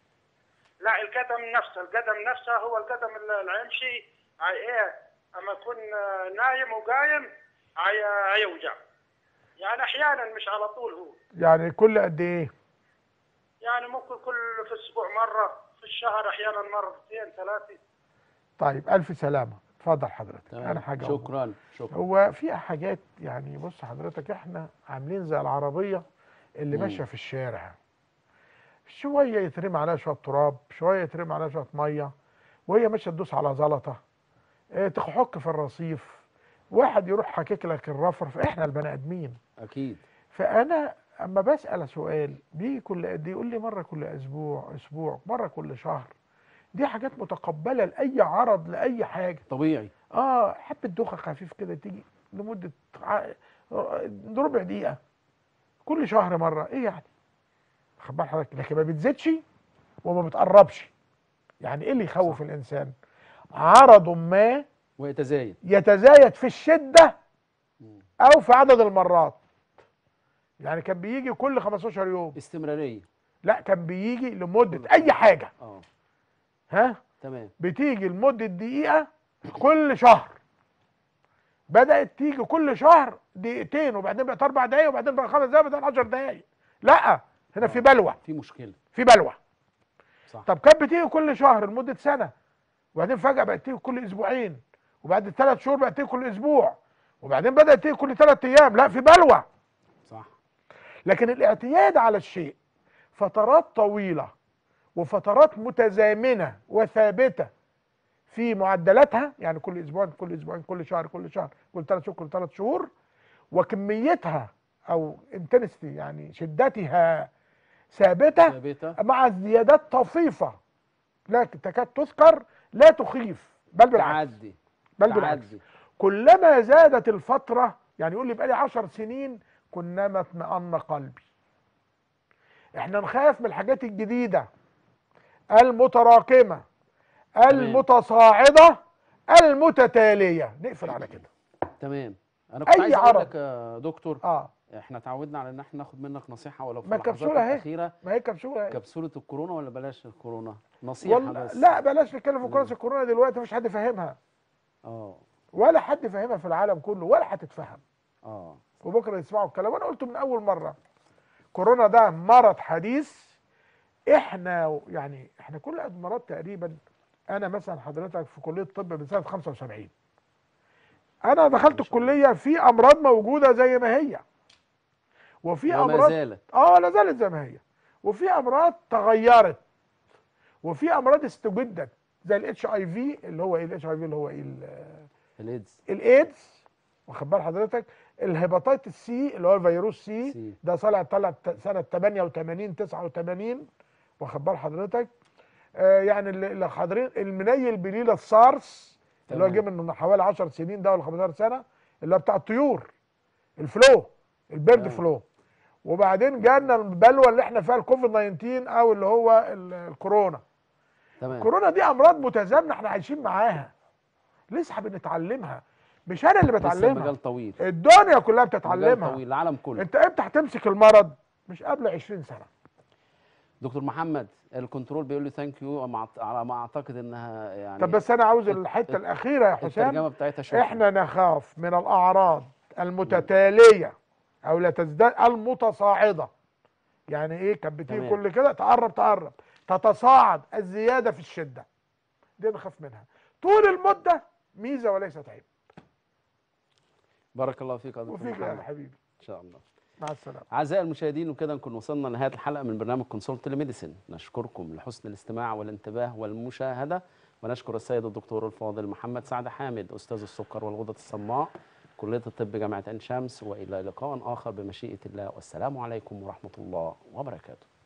لا القدم نفسه القدم نفسه هو القدم اللي اللي يمشي هاي ايه اما اكون آه، نايم وقايم هاي- هيوجع يعني احيانا مش على طول هو يعني كل قد ايه يعني ممكن كل في الاسبوع مره في الشهر احيانا مرتين ثلاثه طيب الف سلامه اتفضل حضرتك تمام انا حاجه أقول. شكرا شكرا هو في حاجات يعني بص حضرتك احنا عاملين زي العربيه اللي مم. ماشيه في الشارع شويه يترمي عليها شويه تراب شويه يترمي عليها شويه ميه وهي ماشيه تدوس على زلطه اه تحك في الرصيف واحد يروح حاكك لك الرفرف احنا البني ادمين اكيد فانا اما بسال سؤال بيجي كل قد ايه يقول لي مره كل اسبوع اسبوع مره كل شهر دي حاجات متقبله لاي عرض لاي حاجه طبيعي اه حبه دوخه خفيف كده تيجي لمده ع- ربع دقيقه كل شهر مره ايه يعني خد بال حضرتك لكن ما بتزيدش وما بتقربش يعني ايه اللي يخوف الانسان عرض ما ويتزايد يتزايد في الشده او في عدد المرات يعني كان بيجي كل 15 يوم استمراريه لا كان بيجي لمده اي حاجه اه ها تمام بتيجي لمده دقيقه كل شهر بدات تيجي كل شهر دقيقتين وبعدين بقت اربع دقايق وبعدين بقى خمس دقايق وبعدين 10 دقايق لا هنا في بلوى في مشكله في بلوى صح طب كانت بتيجي كل شهر لمده سنه وبعدين فجاه بقت تيجي كل اسبوعين وبعد ثلاث شهور بقت تيجي كل اسبوع وبعدين بدات تيجي كل ثلاث ايام لا في بلوى صح لكن الاعتياد على الشيء فترات طويله وفترات متزامنه وثابته في معدلاتها يعني كل اسبوع كل اسبوعين كل شهر كل شهر كل ثلاث شهور كل ثلاث شهور وكميتها او انتنستي يعني شدتها ثابته ثابته مع زيادات طفيفه لا تكاد تذكر لا تخيف بل بالعكس تعدي بل بالعكس تعدي كلما زادت الفترة يعني يقول لي بقالي عشر سنين كلما اطمأن قلبي احنا نخاف من الحاجات الجديدة المتراكمة المتصاعدة المتتالية نقفل على كده تمام انا كنت أي عايز اقول عرض. لك يا دكتور اه احنا تعودنا على ان احنا ناخد منك نصيحه ولو في ما اللحظات الكبسولة اهي. الاخيره ما هي كبسوله اهي. كبسوله الكورونا ولا بلاش الكورونا نصيحه والله بس لا بلاش نتكلم في كورونا الكورونا دلوقتي مفيش حد فاهمها اه ولا حد فاهمها في العالم كله ولا هتتفهم اه وبكره يسمعوا الكلام وانا قلته من اول مره كورونا ده مرض حديث احنا يعني احنا كل الامراض تقريبا انا مثلا حضرتك في كليه الطب من سنه 75 انا دخلت الكليه في امراض موجوده زي ما هي وفي وما امراض زالت اه لا زالت زي ما هي وفي امراض تغيرت وفي امراض استجدت زي الاتش اي في اللي هو ايه الاتش اي في اللي هو ايه ال- الايدز الايدز واخد بال حضرتك الهيباتيتس سي اللي هو الفيروس سي سي. ده طلع طلع ت- سنه 88 89 واخد بال حضرتك آه يعني اللي اللي حاضرين المنيل بليله السارس اللي هو جه تمام. من حوالي 10 سنين ده ولا 15 سنه اللي هو بتاع الطيور الفلو البيرد تمام. فلو وبعدين جالنا البلوه اللي احنا فيها الكوفيد 19 او اللي هو ال- الكورونا تمام الكورونا دي امراض متزامنه احنا عايشين معاها لسه بنتعلمها مش انا اللي لسه بتعلمها المجال طويل الدنيا كلها مجال بتتعلمها طويل العالم كله انت امتى هتمسك المرض مش قبل 20 سنه دكتور محمد الكنترول بيقول لي ثانك يو على ما اعتقد انها يعني طب بس انا عاوز الت- الحته الت- الاخيره يا حسام الترجمه بتاعتها شكرا احنا نخاف من الاعراض المتتاليه او لا تزداد المتصاعده يعني ايه كانت بتيجي تمام. كل كده تقرب تقرب تتصاعد الزياده في الشده دي نخاف منها طول المده ميزه وليست عيب بارك الله فيك يا دكتور وفيك يا محمد حبيبي ان شاء الله مع السلامه أعزائي المشاهدين وكده نكون وصلنا لنهاية الحلقة من برنامج كونسولت تليميديسين نشكركم لحسن الاستماع والانتباه والمشاهدة ونشكر السيد الدكتور الفاضل محمد سعد حامد أستاذ السكر والغدد الصماء كلية الطب جامعة عين شمس وإلى لقاء آخر بمشيئة الله والسلام عليكم ورحمة الله وبركاته